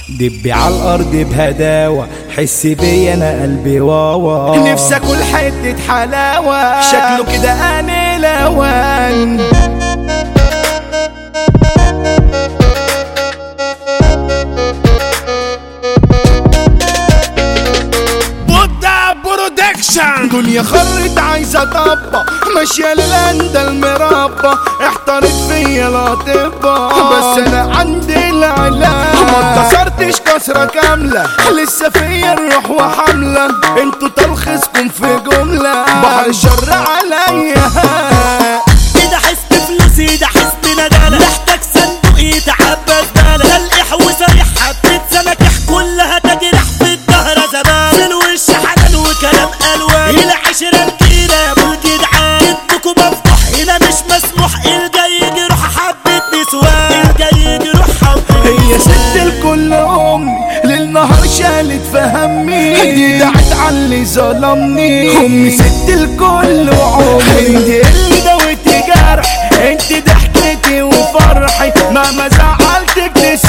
دبي على الارض بهداوة حس بي انا قلبي واوا نفسي اكل حتة حلاوة شكله كده اني لوان بودا برودكشن دنيا خرت عايزة طبة ماشية للأندى المربى احترت فيا الأطباء بس أنا عندي العلاج ما اتكسرتش كسرة كاملة لسه فيا الروح وحاملة انتوا تلخيصكم في جملة بحر الشر عليا كده حسب فلوسي ده حسب ندالة محتاج صندوق يتعبى زبالة تلقيح وصريح حبة سمكح كلها تجرح في الظهر زبالة في الوش حنان وكلام ألوان العشرة الكيرة يا ابو الجدعان كدكوا مفتوح هنا مش مسموح الجاي يجرح حبة نسوان الجاي يجرح حبة هي ست الكل امي للنهار شالت فهمي دي دعت على اللي ظلمني امي ست الكل وعمري دي اللي دوتي جرح انت ضحكتي وفرحي مهما زعلتك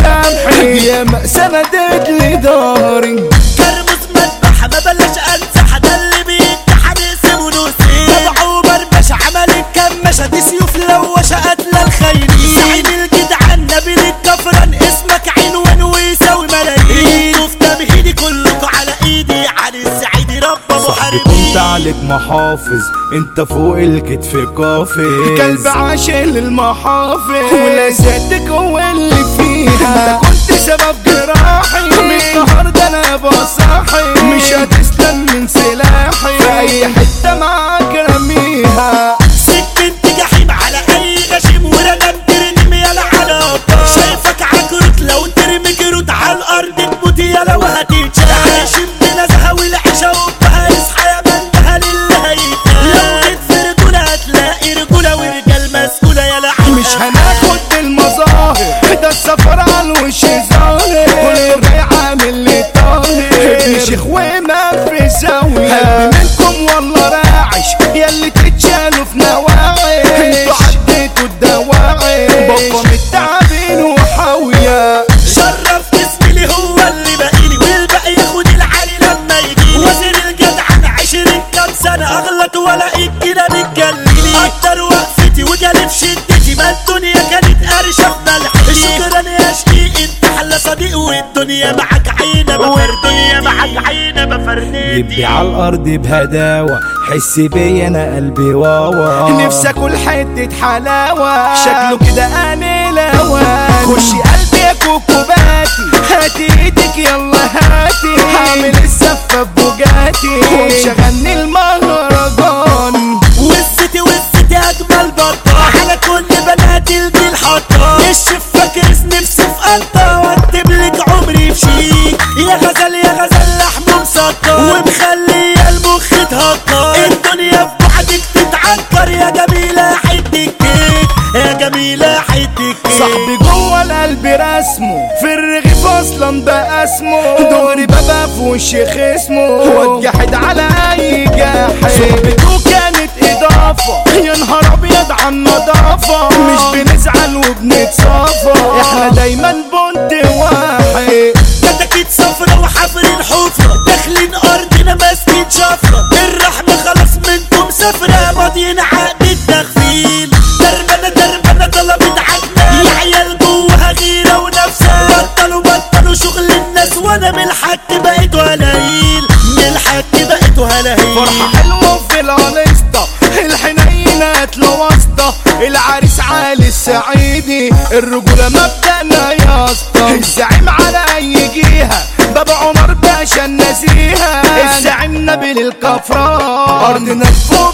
تسامحي يا مأساة مدت لي ضهري كرمز مذبح ما بلاش انسح ده اللي بيتحن اسمه نوسي تبعه بربش عمل الكمشة دي سيوف لوشة قتلة الخاينين زعيم الجدعان نبيل الكفران اسمك عنوان ويساوي ملايين انتوا في تمهيدي كلكوا على ايدي علي السعيد رب ابو صاحبي كنت حربي عليك محافظ انت فوق الكتف قافز كلب عاشل المحافظ ولذاتك هو اللي فيها انت كنت سبب جراحي من النهارده انا بصاحي مش هتسلم من سلاحي في اي حته معاك رميها سكنت جحيم على اي غشيم وردم ترنم يلا على بطال شايفك عكروت لو ترمي جرود على الارض تموت يلا وهتتشال عايشين بنزهه والعيشه وبها اصحى يا منتهى للي هيتقال لو جيت في رجوله هتلاقي رجوله ورجال مسؤوله يلا مش هناخد بالمظاهر ده السفر على الوش ظاهر كل جاي عامل لي طاهر ابن شيخ وامام في زاوية قلبي منكم والله راعش ياللي تتشالوا في نواعش انتوا عديتوا الدواعش بابا متعبين وحاوية شرف اسمي لي هو اللي باقيلي والباقي ياخد العالي لما يجي وزير الجدعان عشرين كام سنة اغلط والاقيك كده بتجليني اكتر وقفتي وجالي في شدتي ما الدنيا كانت قرشة في ملحتي شكرا يا شقيق انت حل صديق والدنيا معاك عينة والدنيا معاك عينة دبي بفرنتي على الارض بهداوة حس بي انا قلبي واوا نفسي اكل حتة حلاوة شكله كده اني لوان خشي قلبي يا كوكوباتي هاتي ايدك يلا هاتي هعمل الزفة ببوجاتي ومش هغني المهرجان والستي والستي اجمل بطة على كل بنات الجيل حطة الشف فاكر نفسي في قطة واكتب لك عمري في شيك يا غزل يا غزل لحمه مسطر ومخلي المخ تهكر الدنيا في بعدك تتعنكر يا جميلة حدك كيك يا جميلة حدك كيك صاحبي جوه القلب رسمه في الرغيف اصلا بقى اسمه دوري بابا في وشي خصمه واتجحد على اي جاحد صحبته كانت اضافه يا نهار ابيض على النظافه مش بنزعل وبنتصافى احنا دايما بنت واحد كتاكيت صفرة وحفر الحفرة داخلين أرضنا ماسكين شفرة الرحمة خلاص منكم سفرة ماضيين عقد التخفيل دربنا دربنا طلبت عنا يا عيال جواها غيرة ونفسها بطلوا بطلوا شغل الناس وأنا من الحك بقيت هلاهيل من الحك بقيت هلاهيل فرحة حلوة في الانستا الحنينة واسطة العريس علي السعيدي الرجولة مبدأنا يا اسطى الزعيم على اي جهة بابا عمر باشا النزيهة الزعيم نبيل الكفراء ارضنا الفوق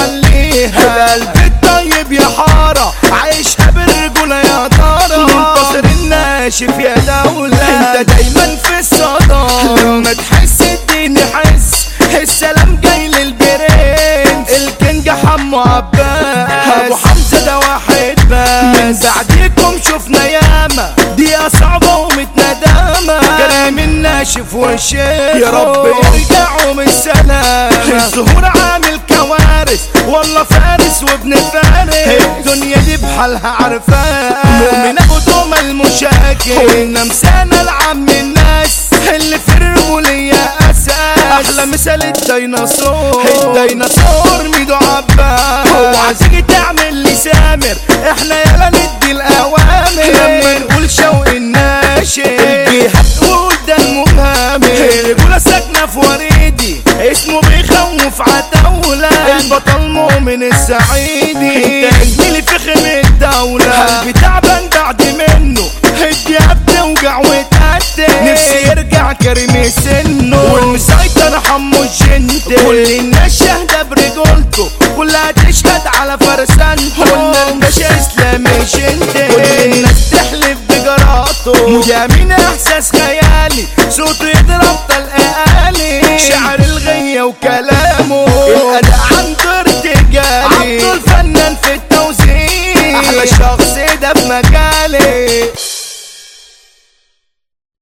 بيعليها القلب الطيب يا حارة عايشها بالرجولة يا ترى منتصر الناشف يا دولة انت دايما في الصدى لما تحس الدين حس السلام جاي للبرنس الكينج حمو عباس ابو حمزه ده واحد بس من بعديكم شفنا ياما دي صعبه ومتندمه كلام الناشف والشيخ يا رب يرجعوا من السلامه الظهور عامل كوارث كوارث والله فارس وابن فارس الدنيا دي بحالها عارفاه مؤمن ابو دوما المشاكل ونمسانا العم الناس اللي في الرجولية اساس احلى مثال الديناصور الديناصور ميدو عباس اوعى تيجي تعمل لي سامر احنا يلا ندي الاوامر لما نقول شوق الناشئ الجهة تقول ده المهامر الرجولة ساكنة في وريدي اسمه بيخوف عتاولة البطل مؤمن السعيدي انت زميلي في خيم الدولة قلبي تعبان بعد منه الدياب توجع وتقتل نفسي يرجع كريم سنه والمسيطر حمو الجنت كل الناس شاهدة برجولته كلها تشهد على فرسانته قلنا الباشا اسلامي جنت كل الناس تحلف بجراته مجامين احساس خيالي صوته يضرب